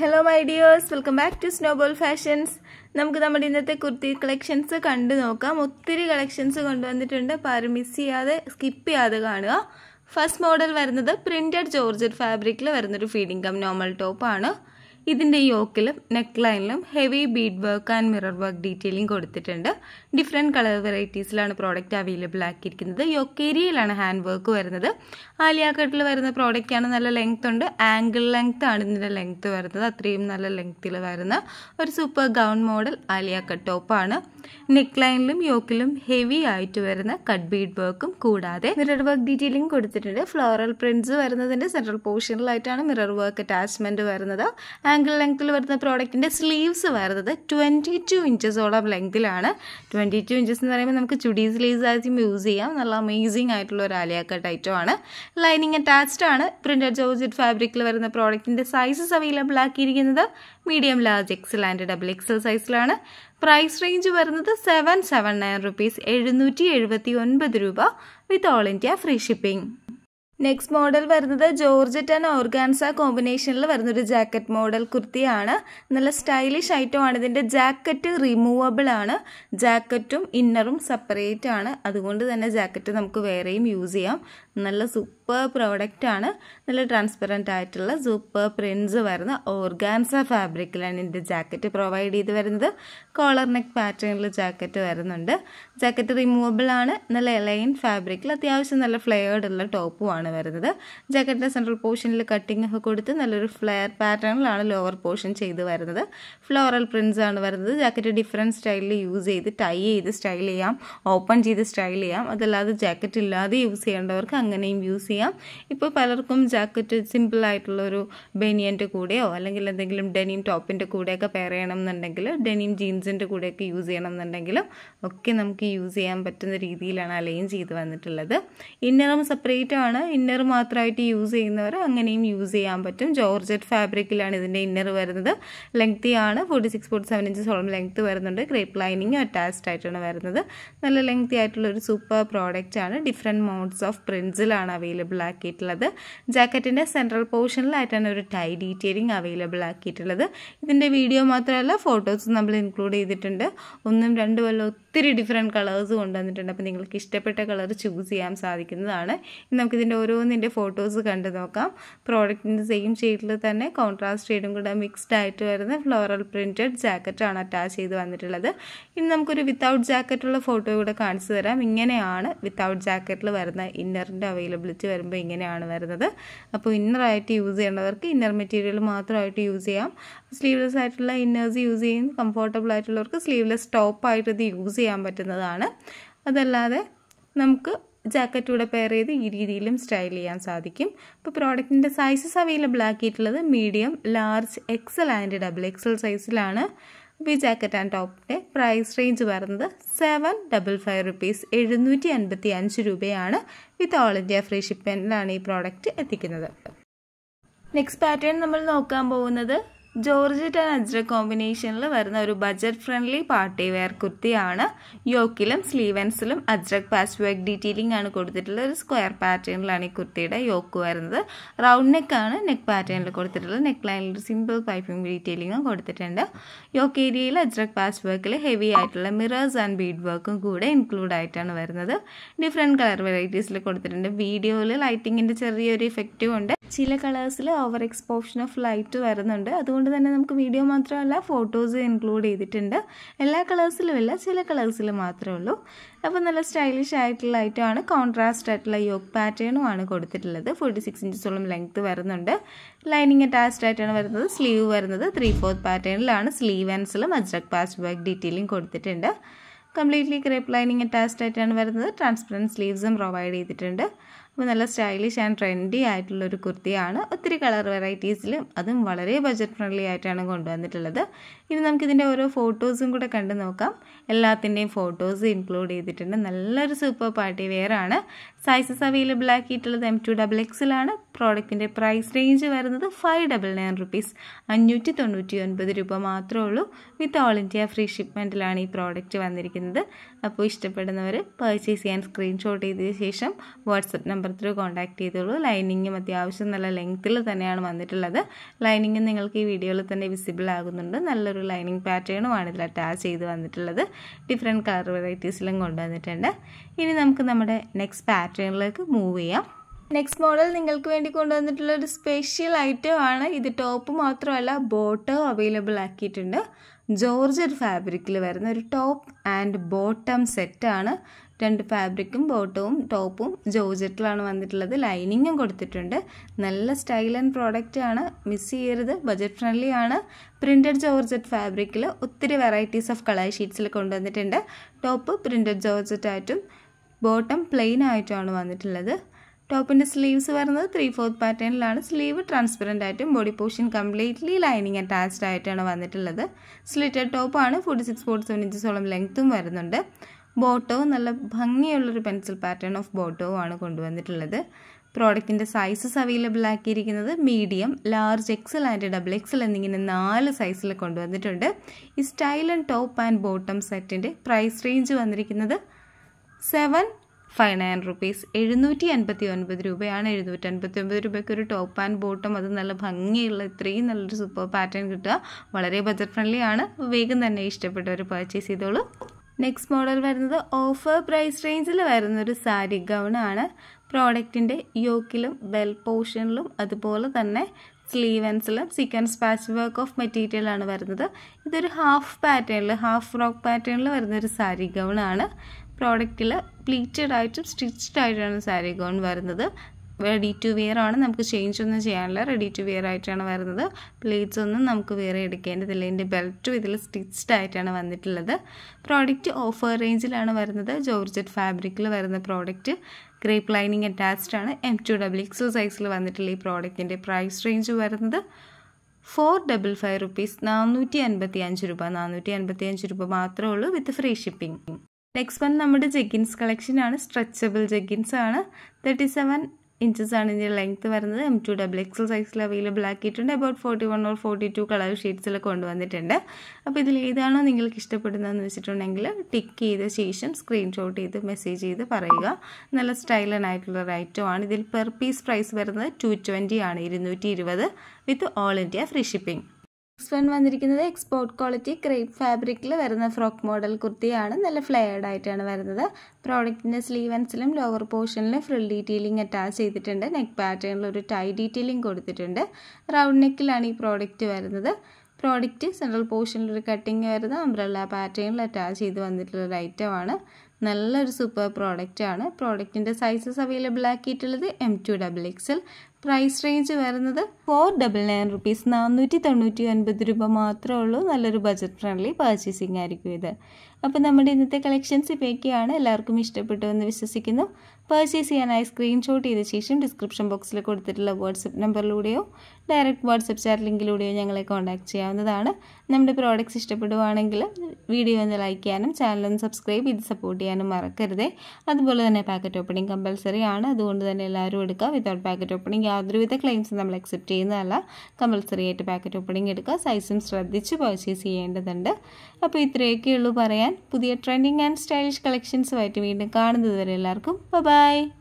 hello my dears welcome back to snowball fashions നമുക്ക് നമ്മുടെ ഇന്നത്തെ കുർത്തി കളക്ഷൻസ് കണ്ടു നോക്കാം ഒത്തിരി കളക്ഷൻസ് കൊണ്ടുവന്നിട്ടുണ്ട് അപ്പോൾ ആരും മിസ് ചെയ്യാതെ സ്കിപ്പ് ചെയ്യാതെ കാണുക ഫസ്റ്റ് മോഡൽ വരുന്നത് പ്രിന്റഡ് ജോർജറ്റ് ഫാബ്രിക്കിൽ വരുന്നൊരു ഫീഡിംഗ് കം നോർമൽ ടോപ്പാണ് ഇതിൻ്റെ യോക്കിലും നെക്ക് ലൈനിലും heavy bead work and mirror work detailing കൊടുത്തിട്ടുണ്ട് ഡിഫറെൻറ്റ് കളർ വെറൈറ്റീസിലാണ് പ്രോഡക്റ്റ് അവൈലബിൾ ആക്കിയിരിക്കുന്നത് യൊക്കേരിയയിലാണ് ഹാൻഡ് വർക്ക് വരുന്നത് ആലിയ കട്ടിൽ വരുന്ന പ്രോഡക്റ്റാണ് നല്ല ലെങ്ത് ഉണ്ട് ആംഗിൾ ലെങ്ത് ആണ് ഇതിൻ്റെ ലെങ്ത് വരുന്നത് അത്രയും നല്ല ലെങ്ത്തിൽ വരുന്ന ഒരു super gown model Alia cut ടോപ്പാണ് നെക്ക് ലൈനിലും യോക്കിലും ഹെവി ആയിട്ട് വരുന്ന കട്ട് ബീഡ് വർക്കും കൂടാതെ മിറർ വർക്ക് ഡീറ്റെയിലിംഗ് കൊടുത്തിട്ടുണ്ട് ഫ്ലോറൽ പ്രിന്റ്സ് വരുന്നതിൻ്റെ സെൻട്രൽ പോർഷനിലായിട്ടാണ് മിറർ വർക്ക് അറ്റാച്ച്മെൻറ്റ് വരുന്നത് ആംഗിൾ ലെങ്ത്തിൽ വരുന്ന പ്രോഡക്റ്റിൻ്റെ സ്ലീവ്സ് വരുന്നത് ട്വൻറ്റി ടു ഇഞ്ചസോളം ലെങ്തിലാണ് ട്വൻറ്റി ടു ഇഞ്ചസ് എന്ന് പറയുമ്പോൾ നമുക്ക് ചുഡി സ്ലീവ്സ് ആയിട്ടും യൂസ് ചെയ്യാം നല്ല അമേസിങ് ആയിട്ടുള്ള ഒരു ആലിയ കട്ട് ഐറ്റം ആണ് ലൈനിങ് അറ്റാച്ച്ഡ് ആണ് പ്രിന്റഡ് ജോർജറ്റ് ഫാബ്രിക്കിൽ വരുന്ന പ്രോഡക്റ്റിൻ്റെ സൈസസ് അവൈലബിൾ ആക്കിയിരിക്കുന്നത് medium large XL and double XL സൈസിലാണ് പ്രൈസ് റേഞ്ച് വരുന്നത് സെവൻ സെവൻ നയൻ റുപ്പീസ് എഴുന്നൂറ്റി എഴുപത്തി ഒൻപത് രൂപ with all India free shipping next model വരുന്നത് ജോർജറ്റ് ആൻഡ് ഓർഗാൻസ കോമ്പിനേഷനിൽ വരുന്നൊരു ജാക്കറ്റ് മോഡൽ കുർത്തിയാണ് നല്ല സ്റ്റൈലിഷ് ഐറ്റം ആണ് ഇതിൻ്റെ ജാക്കറ്റ് റിമൂവബിൾ ആണ് ജാക്കറ്റും ഇന്നറും സെപ്പറേറ്റ് ആണ് അതുകൊണ്ട് തന്നെ ജാക്കറ്റ് നമുക്ക് വേറെയും യൂസ് ചെയ്യാം നല്ല സൂപ്പർ പ്രോഡക്റ്റ് ആണ് നല്ല ട്രാൻസ്പെറൻ്റ് ആയിട്ടുള്ള സൂപ്പർ പ്രിൻസ് വരുന്ന ഓർഗാൻസ ഫാബ്രിക്കിലാണ് ഇതിൻ്റെ ജാക്കറ്റ് പ്രൊവൈഡ് ചെയ്ത് വരുന്നത് കോളർ നെക്ക് പാറ്റേണിൽ ജാക്കറ്റ് വരുന്നുണ്ട് ജാക്കറ്റ് റിമൂവബിൾ ആണ് നല്ല എലൈൻ ഫാബ്രിക്കിൽ അത്യാവശ്യം നല്ല ഫ്ലെയർഡ് ഉള്ള ടോപ്പുമാണ് വരുന്നത് ജാക്കറ്റിൻ്റെ സെൻട്രൽ പോർഷനിൽ കട്ടിംഗ് ഒക്കെ കൊടുത്ത് നല്ലൊരു ഫ്ലെയർ പാറ്റേണിലാണ് ലോവർ പോർഷൻ ചെയ്ത് വരുന്നത് ഫ്ലോറൽ പ്രിൻസ് ആണ് വരുന്നത് ജാക്കറ്റ് ഡിഫറെൻറ്റ് സ്റ്റൈലിൽ യൂസ് ചെയ്ത് ടൈ ചെയ്ത് സ്റ്റൈൽ ചെയ്യാം ഓപ്പൺ ചെയ്ത് സ്റ്റൈൽ ചെയ്യാം അതല്ലാതെ ജാക്കറ്റ് ഇല്ലാതെ യൂസ് ചെയ്യേണ്ടവർക്ക് അങ്ങനെയും യൂസ് ചെയ്യാം ഇപ്പോൾ പലർക്കും ജാക്കറ്റ് സിമ്പിൾ ആയിട്ടുള്ള ഒരു ബനിയൻ്റെ കൂടെയോ അല്ലെങ്കിൽ എന്തെങ്കിലും ഡെനിം ടോപ്പിൻ്റെ കൂടെയൊക്കെ പെയർ ചെയ്യണം എന്നുണ്ടെങ്കിൽ ഡെനിം ജീൻസിൻ്റെ കൂടെയൊക്കെ യൂസ് ചെയ്യണം എന്നുണ്ടെങ്കിലും ഒക്കെ നമുക്ക് യൂസ് ചെയ്യാൻ പറ്റുന്ന രീതിയിലാണ് അലൈൻ ചെയ്ത് വന്നിട്ടുള്ളത് ഇന്നറും സെപ്പറേറ്റ് ആണ് ഇന്നർ മാത്രമായിട്ട് യൂസ് ചെയ്യുന്നവർ അങ്ങനെയും യൂസ് ചെയ്യാൻ പറ്റും ജോർജറ്റ് ഫാബ്രിക്കിലാണ് ഇതിൻ്റെ ഇന്നർ വരുന്നത് ലെങ്തി ആണ് ഫോർട്ടി സിക്സ് ഫോർട്ടി സെവൻ ഇഞ്ചസോളം ലെങ്ത് വരുന്നുണ്ട് ക്രേപ്പ് ലൈനിങ് അറ്റാച്ച്ഡ് ആയിട്ടാണ് വരുന്നത് നല്ല ലെങ്തി ആയിട്ടുള്ള ഒരു സൂപ്പർ പ്രോഡക്റ്റ് ആണ് ഡിഫറെൻറ്റ് മോഡ്സ് ഓഫ് പ്രിൻസിലാണ് അവൈലബിൾ ആക്കിയിട്ടുള്ളത് ജാക്കറ്റിൻ്റെ സെൻട്രൽ പോർഷനിലായിട്ടാണ് ഒരു ടൈ ഡീറ്റെയിലിംഗ് അവൈലബിൾ ആക്കിയിട്ടുള്ളത് ഇതിൻ്റെ വീഡിയോ മാത്രമല്ല ഫോട്ടോസ് നമ്മൾ ഇൻക്ലൂഡ് ചെയ്തിട്ടുണ്ട് ഒന്നും രണ്ടും അല്ല ഒത്തിരി ഡിഫറെൻറ്റ് കളേഴ്സ് കൊണ്ടുവന്നിട്ടുണ്ട് അപ്പോൾ നിങ്ങൾക്ക് ഇഷ്ടപ്പെട്ട കളർ ചൂസ് ചെയ്യാൻ സാധിക്കുന്നതാണ് ഇനി നമുക്കിതിൻ്റെ ഓരോന്നിൻ്റെ ഫോട്ടോസ് കണ്ടു നോക്കാം പ്രോഡക്റ്റിൻ്റെ സെയിം ഷെയ്ഡിൽ തന്നെ കോൺട്രാസ്റ്റ് ഷെയ്ഡും കൂടെ മിക്സ്ഡ് ആയിട്ട് വരുന്ന ഫ്ലോറൽ പ്രിൻറ്റഡ് ജാക്കറ്റാണ് അറ്റാച്ച് ചെയ്ത് വന്നിട്ടുള്ളത് ഇനി നമുക്കൊരു വിത്തൗട്ട് ജാക്കറ്റുള്ള ഫോട്ടോ കൂടെ കാണിച്ചു തരാം ഇങ്ങനെയാണ് വിത്തൗട്ട് ജാക്കറ്റിൽ വരുന്ന ഇന്നറിൻ്റെ അവൈലബിലിറ്റി വരുമ്പോൾ ഇങ്ങനെയാണ് വരുന്നത് അപ്പോൾ ഇന്നറായിട്ട് യൂസ് ചെയ്യേണ്ടവർക്ക് ഇന്നർ മെറ്റീരിയൽ മാത്രമായിട്ട് യൂസ് ചെയ്യാം സ്ലീവ്ലെസ് ആയിട്ടുള്ള ഇന്നേഴ്സ് യൂസ് ചെയ്യുന്ന കംഫർട്ടബിൾ ആയിട്ടുള്ളവർക്ക് സ്ലീവ്ലെസ് ടോപ്പായിട്ട് ഇത് യൂസ് ചെയ്യാൻ പറ്റുന്നതാണ് അതല്ലാതെ നമുക്ക് ജാക്കറ്റൂടെ പെയർ ചെയ്ത് ഈ രീതിയിലും സ്റ്റൈൽ ചെയ്യാൻ സാധിക്കും ഇപ്പോൾ പ്രോഡക്റ്റിൻ്റെ സൈസസ് അവൈലബിൾ ആക്കിയിട്ടുള്ളത് medium large XL and double XL സൈസിലാണ് ഈ ജാക്കറ്റ് ആൻഡ് ടോപ്പിൻ്റെ പ്രൈസ് റേഞ്ച് വരുന്നത് സെവൻ ഡബിൾ ഫൈവ് റുപ്പീസ് എഴുന്നൂറ്റി അൻപത്തി അഞ്ച് രൂപയാണ് വിത്ത് ഓൾ ഇന്ത്യ ഫ്രീ ഷിപ്മെൻറ്റിലാണ് ഈ പ്രോഡക്റ്റ് എത്തിക്കുന്നത് നെക്സ്റ്റ് പാറ്റേൺ നമ്മൾ നോക്കാൻ പോകുന്നത് ജോർജറ്റ് ആൻഡ് അജ്രക് കോമ്പിനേഷനിൽ വരുന്ന ഒരു ബജറ്റ് ഫ്രണ്ട്ലി പാർട്ടി വെയർ കുർത്തിയാണ് യോക്കിലും സ്ലീവൻസിലും അജ്രക് പാച്ച് വർക്ക് ഡീറ്റെയിലിംഗ് ആണ് കൊടുത്തിട്ടുള്ളത് ഒരു സ്ക്വയർ പാറ്റേണിലാണ് ഈ കുർത്തിയുടെ യോക്ക് വരുന്നത് റൗണ്ട് നെക്ക് ആണ് നെക്ക് പാറ്റേണിൽ കൊടുത്തിട്ടുള്ളത് നെക്ക് ലൈനിൽ ഒരു സിമ്പിൾ പൈപ്പിംഗ് ഡീറ്റെയിലിംഗും കൊടുത്തിട്ടുണ്ട് യോക്ക് ഏരിയയിൽ അജ്രക് പാച്ച് വർക്കിൽ ഹെവി ആയിട്ടുള്ള മിറേഴ്സ് ആൻഡ് ബീഡ് വർക്കും കൂടെ ഇൻക്ലൂഡ് ആയിട്ടാണ് വരുന്നത് ഡിഫറെൻറ്റ് കളർ വെറൈറ്റീസിൽ കൊടുത്തിട്ടുണ്ട് വീഡിയോയിൽ ലൈറ്റിങ്ങിൻ്റെ ചെറിയൊരു ഇഫക്റ്റും ഉണ്ട് ചില കളേഴ്സിൽ ഓവർ എക്സ്പോഷൻ ഓഫ് ലൈറ്റ് വരുന്നുണ്ട് അതുകൊണ്ട് തന്നെ നമുക്ക് വീഡിയോ മാത്രമല്ല ഫോട്ടോസ് ഇൻക്ലൂഡ് ചെയ്തിട്ടുണ്ട് എല്ലാ കളേഴ്സിലും ഇല്ല ചില കളേഴ്സിൽ മാത്രമേ ഉള്ളൂ അപ്പോൾ നല്ല സ്റ്റൈലിഷ് ആയിട്ടുള്ള ഐറ്റമാണ് കോൺട്രാസ്റ്റ് ആയിട്ടുള്ള യോക്ക് പാറ്റേണും ആണ് കൊടുത്തിട്ടുള്ളത് ഫോർട്ടി സിക്സ് ഇഞ്ചസോളം ലെങ്ത് വരുന്നുണ്ട് ലൈനിങ് അറ്റാച്ച്ഡ് ആയിട്ടാണ് വരുന്നത് സ്ലീവ് വരുന്നത് ത്രീ ഫോർത്ത് പാറ്റേണിലാണ് സ്ലീവ് ആൻസിലും അജ്രക് പാച്ച് വർക്ക് ഡീറ്റെയിലിംഗ് കൊടുത്തിട്ടുണ്ട് കംപ്ലീറ്റ്ലി ക്രേപ്പ് ലൈനിങ് അറ്റാച്ച്ഡ് ആയിട്ടാണ് വരുന്നത് ട്രാൻസ്പെറൻറ്റ് സ്ലീവ്സും പ്രൊവൈഡ് ചെയ്തിട്ടുണ്ട് അപ്പോൾ നല്ല സ്റ്റൈലിഷ് ആൻഡ് ട്രെൻഡി ആയിട്ടുള്ള ഒരു കുർത്തിയാണ് ഒത്തിരി കളർ വെറൈറ്റീസിലും അതും വളരെ ബജറ്റ് ഫ്രണ്ട്ലി ആയിട്ടാണ് കൊണ്ടുവന്നിട്ടുള്ളത് ഇനി നമുക്കിതിൻ്റെ ഓരോ ഫോട്ടോസും കൂടെ കണ്ടു നോക്കാം എല്ലാത്തിൻ്റെയും ഫോട്ടോസ് ഇൻക്ലൂഡ് ചെയ്തിട്ടുണ്ട് നല്ലൊരു സൂപ്പർ പാർട്ടി വെയർ ആണ് സൈസസ് അവൈലബിൾ ആക്കിയിട്ടുള്ളത് എം ടു ഡബിൾ എക്സിലാണ് പ്രോഡക്റ്റിൻ്റെ പ്രൈസ് റേഞ്ച് വരുന്നത് ഫൈവ് ഡബിൾ നയൻ റുപ്പീസ് അഞ്ഞൂറ്റി തൊണ്ണൂറ്റി ഒൻപത് രൂപ മാത്രമേ ഉള്ളൂ വിത്ത് ഓൾ ഇന്ത്യ ഫ്രീ ഷിപ്മെൻറ്റിലാണ് ഈ പ്രോഡക്റ്റ് വന്നിരിക്കുന്നത് അപ്പോൾ ഇഷ്ടപ്പെടുന്നവർ പർച്ചേസ് ചെയ്യാൻ സ്ക്രീൻഷോട്ട് ചെയ്തതിന് ശേഷം വാട്സപ്പ് നമ്പർ ത്രൂ കോൺടാക്ട് ചെയ്തോളൂ ലൈനിങ്ങും അത്യാവശ്യം നല്ല ലെങ്ത്തിൽ തന്നെയാണ് വന്നിട്ടുള്ളത് ലൈനിങ് നിങ്ങൾക്ക് ഈ വീഡിയോയിൽ തന്നെ വിസിബിൾ ആകുന്നുണ്ട് നല്ലൊരു ലൈനിങ് പാറ്റേണുമാണ് ഇതിൽ അറ്റാച്ച് ചെയ്ത് വന്നിട്ടുള്ളത് ഡിഫറെൻറ്റ് കളർ വെറൈറ്റീസിലും കൊണ്ടുവന്നിട്ടുണ്ട് ഇനി നമുക്ക് നമ്മുടെ നെക്സ്റ്റ് പാറ്റേണിലേക്ക് മൂവ് ചെയ്യാം നെക്സ്റ്റ് മോഡൽ നിങ്ങൾക്ക് വേണ്ടി കൊണ്ടുവന്നിട്ടുള്ള ഒരു സ്പെഷ്യൽ ഐറ്റം ആണ് ഇത് ടോപ്പ് മാത്രമല്ല ബോട്ടോ അവൈലബിൾ ആക്കിയിട്ടുണ്ട് ജോർജറ്റ് ഫാബ്രിക്കിൽ വരുന്ന ഒരു ടോപ്പ് ആൻഡ് ബോട്ടം സെറ്റാണ് രണ്ട് ഫാബ്രിക്കും ബോട്ടവും ടോപ്പും ജോർജറ്റിലാണ് വന്നിട്ടുള്ളത് ലൈനിങ്ങും കൊടുത്തിട്ടുണ്ട് നല്ല സ്റ്റൈൽ ആൻഡ് പ്രോഡക്റ്റ് ആണ് മിസ് ചെയ്യരുത് ബജറ്റ് ഫ്രണ്ട്ലി ആണ് പ്രിൻറ്റഡ് ജോർജറ്റ് ഫാബ്രിക്കിൽ ഒത്തിരി വെറൈറ്റീസ് ഓഫ് കളർ ഷീറ്റ്സിൽ കൊണ്ടുവന്നിട്ടുണ്ട് ടോപ്പ് പ്രിൻറ്റഡ് ജോർജറ്റ് ആയിട്ടും ബോട്ടം പ്ലെയിൻ ആയിട്ടുമാണ് വന്നിട്ടുള്ളത് ടോപ്പിൻ്റെ സ്ലീവ്സ് വരുന്നത് ത്രീ ഫോർത്ത് പാറ്റേണിലാണ് സ്ലീവ് ട്രാൻസ്പെറൻ്റ് ആയിട്ടും body portion completely lining attached ആയിട്ടാണ് വന്നിട്ടുള്ളത് സ്ലിറ്റഡ് ടോപ്പാണ് ഫോർട്ടി സിക്സ് ഫോർട്ടി സെവൻ ഇഞ്ചസോളം ലെങ്ത്തും വരുന്നുണ്ട് ബോട്ടവും നല്ല ഭംഗിയുള്ളൊരു പെൻസിൽ പാറ്റേൺ ഓഫ് ബോട്ടവും ആണ് കൊണ്ടുവന്നിട്ടുള്ളത് പ്രോഡക്റ്റിൻ്റെ സൈസസ് അവൈലബിൾ ആക്കിയിരിക്കുന്നത് medium large XL and double XL എന്നിങ്ങനെ നാല് സൈസിൽ കൊണ്ടുവന്നിട്ടുണ്ട് ഈ style and top and bottom സെറ്റിൻ്റെ പ്രൈസ് റേഞ്ച് വന്നിരിക്കുന്നത് സെവൻ ഫൈവ് നയൻ റുപ്പീസ് എഴുന്നൂറ്റി അൻപത്തി ഒൻപത് രൂപയാണ് എഴുന്നൂറ്റി അൻപത്തി ഒൻപത് രൂപയ്ക്ക് ഒരു ടോപ്പ് ആൻഡ് ബോട്ടം അത് നല്ല ഭംഗിയുള്ള ഇത്രയും നല്ലൊരു സൂപ്പർ പാറ്റേൺ കിട്ടുക വളരെ ബജറ്റ് ഫ്രണ്ട്ലി ആണ് വേഗം തന്നെ ഇഷ്ടപ്പെട്ടവർ പർച്ചേസ് ചെയ്തോളൂ നെക്സ്റ്റ് മോഡൽ വരുന്നത് ഓഫർ പ്രൈസ് റേഞ്ചിൽ വരുന്ന ഒരു സാരി ഗൗൺ ആണ് പ്രോഡക്റ്റിൻ്റെ യോക്കിലും ബെൽ പോർഷനിലും അതുപോലെ തന്നെ സ്ലീവൻസിലും sequence patch work of material ആണ് വരുന്നത് ഇതൊരു ഹാഫ് പാറ്റേണിൽ ഹാഫ് ഫ്രോക്ക് പാറ്റേണിൽ വരുന്ന ഒരു സാരി ഗൗൺ ആണ് പ്രോഡക്റ്റിൽ പ്ലീറ്റഡ് ആയിട്ടും സ്റ്റിച്ച്ഡ് ആയിട്ടാണ് സാരി ഗൗൺ വരുന്നത് റെഡി ടു വെയർ ആണ് നമുക്ക് ചേഞ്ച് ഒന്നും ചെയ്യാനില്ല റെഡി ടു വെയർ ആയിട്ടാണ് വരുന്നത് പ്ലേറ്റ്സ് ഒന്നും നമുക്ക് വേറെ എടുക്കേണ്ടതില്ല ഇതിൻ്റെ ബെൽറ്റും ഇതിൽ സ്റ്റിച്ച്ഡ് ആയിട്ടാണ് വന്നിട്ടുള്ളത് പ്രോഡക്റ്റ് ഓഫർ റേഞ്ചിലാണ് വരുന്നത് ജോർജറ്റ് ഫാബ്രിക്കിൽ വരുന്ന പ്രോഡക്റ്റ് ഗ്രേപ്പ് ലൈനിങ് അറ്റാച്ച്ഡ് ആണ് എം ടു ഡബിൾ എക്സൽ സൈസിൽ വന്നിട്ടുള്ള ഈ പ്രോഡക്റ്റിൻ്റെ പ്രൈസ് റേഞ്ച് വരുന്നത് ഫോർ ഡബിൾ ഫൈവ് റുപ്പീസ് നാനൂറ്റി അൻപത്തി അഞ്ച് രൂപ നാനൂറ്റി അൻപത്തി അഞ്ച് രൂപ മാത്രമേ ഉള്ളൂ with free shipping next one നമ്മുടെ ജെഗിൻസ് കളക്ഷൻ ആണ് സ്ട്രെച്ചബിൾ ജെഗിൻസ് ആണ് തേർട്ടി സെവൻ ഇഞ്ചസ് ആണ് ഇതിൻ്റെ ലെങ്ത് വരുന്നത് എം ടു ഡബിൾ എക്സൽ സൈസിൽ അവൈലബിൾ ആക്കിയിട്ടുണ്ട് about forty one or forty two colour ഷീറ്റ്സിൽ കൊണ്ടുവന്നിട്ടുണ്ട് അപ്പോൾ ഇതിൽ ഏതാണോ നിങ്ങൾക്ക് ഇഷ്ടപ്പെടുന്നതെന്ന് വെച്ചിട്ടുണ്ടെങ്കിൽ ടിക്ക് ചെയ്ത ശേഷം സ്ക്രീൻഷോട്ട് ചെയ്ത് മെസ്സേജ് ചെയ്ത് പറയുക നല്ല സ്റ്റൈലൻ ആയിട്ടുള്ള ഒരു ഐറ്റം ആണ് ഇതിൽ പെർ പീസ് പ്രൈസ് വരുന്നത് ടു ട്വൻറ്റി ആണ് ഇരുന്നൂറ്റി ഇരുപത് with all India free shipping next one വന്നിരിക്കുന്നത് എക്സ്പോർട്ട് ക്വാളിറ്റി ക്രേപ്പ് ഫാബ്രിക്കിൽ വരുന്ന ഫ്രോക്ക് മോഡൽ കുർത്തിയാണ് നല്ല ഫ്ലെയർഡ് ആയിട്ടാണ് വരുന്നത് പ്രോഡക്റ്റിൻ്റെ സ്ലീവൻസിലും ലോവർ പോർഷനിലും ഫ്രിൽ ഡീറ്റെയിലിംഗ് അറ്റാച്ച് ചെയ്തിട്ടുണ്ട് നെക്ക് പാറ്റേണിൽ ഒരു ടൈ ഡീറ്റെയിലിംഗ് കൊടുത്തിട്ടുണ്ട് റൗണ്ട് നെക്കിലാണ് ഈ പ്രോഡക്റ്റ് വരുന്നത് പ്രോഡക്റ്റ് സെൻട്രൽ പോർഷനിൽ ഒരു കട്ടിങ് വരുന്ന അംബ്രല്ല പാറ്റേണിൽ അറ്റാച്ച് ചെയ്ത് വന്നിട്ടുള്ള ഒരു ഐറ്റമാണ് നല്ലൊരു സൂപ്പർ പ്രോഡക്റ്റ് ആണ് പ്രോഡക്റ്റിൻ്റെ സൈസസ് അവൈലബിൾ ആക്കിയിട്ടുള്ളത് M to double XL price range വരുന്നത് ഫോർ ഡബിൾ നയൻ റുപ്പീസ് നാനൂറ്റി തൊണ്ണൂറ്റി ഒൻപത് രൂപ മാത്രമേ ഉള്ളൂ നല്ലൊരു ബജറ്റ് ഫ്രണ്ട്ലി പർച്ചേസിംഗ് ആയിരിക്കും ഇത് അപ്പോൾ നമ്മുടെ ഇന്നത്തെ കളക്ഷൻസ് ഇവയൊക്കെയാണ് എല്ലാവർക്കും ഇഷ്ടപ്പെട്ടു എന്ന് വിശ്വസിക്കുന്നു പർച്ചേസ് ചെയ്യാനായി സ്ക്രീൻഷോട്ട് ചെയ്ത ശേഷം ഡിസ്ക്രിപ്ഷൻ ബോക്സിൽ കൊടുത്തിട്ടുള്ള വാട്സപ്പ് നമ്പറിലൂടെയോ ഡയറക്റ്റ് വാട്സപ്പ് ചാറ്റ് ലിങ്കിലൂടെയോ ഞങ്ങളെ കോൺടാക്ട് ചെയ്യാവുന്നതാണ് നമ്മുടെ പ്രോഡക്റ്റ്സ് ഇഷ്ടപ്പെടുവാണെങ്കിൽ വീഡിയോ ഒന്ന് ലൈക്ക് ചെയ്യാനും ചാനൽ ഒന്ന് സബ്സ്ക്രൈബ് ചെയ്ത് സപ്പോർട്ട് ചെയ്യാനും മറക്കരുതേ അതുപോലെ തന്നെ പാക്കറ്റ് ഓപ്പണിംഗ് കമ്പൽസറി ആണ് അതുകൊണ്ട് തന്നെ എല്ലാവരും എടുക്കുക വിതൗട്ട് പാക്കറ്റ് ഓപ്പണിംഗ് യാതൊരുവിധ ക്ലെയിംസും നമ്മൾ അക്സെപ്റ്റ് ചെയ്യുന്നതല്ല കമ്പൽസറി ആയിട്ട് പാക്കറ്റ് ഓപ്പണിംഗ് എടുക്കുക സൈസും ശ്രദ്ധിച്ച് പർച്ചേസ് ചെയ്യേണ്ടതുണ്ട് അപ്പോൾ ഇത്രയൊക്കെ ഉള്ളൂ പറയാൻ പുതിയ ട്രെൻഡിങ് ആൻഡ് സ്റ്റൈലിഷ് കളക്ഷൻസുമായിട്ട് വീണ്ടും കാണുന്നത് വരെ എല്ലാവർക്കും ബൈ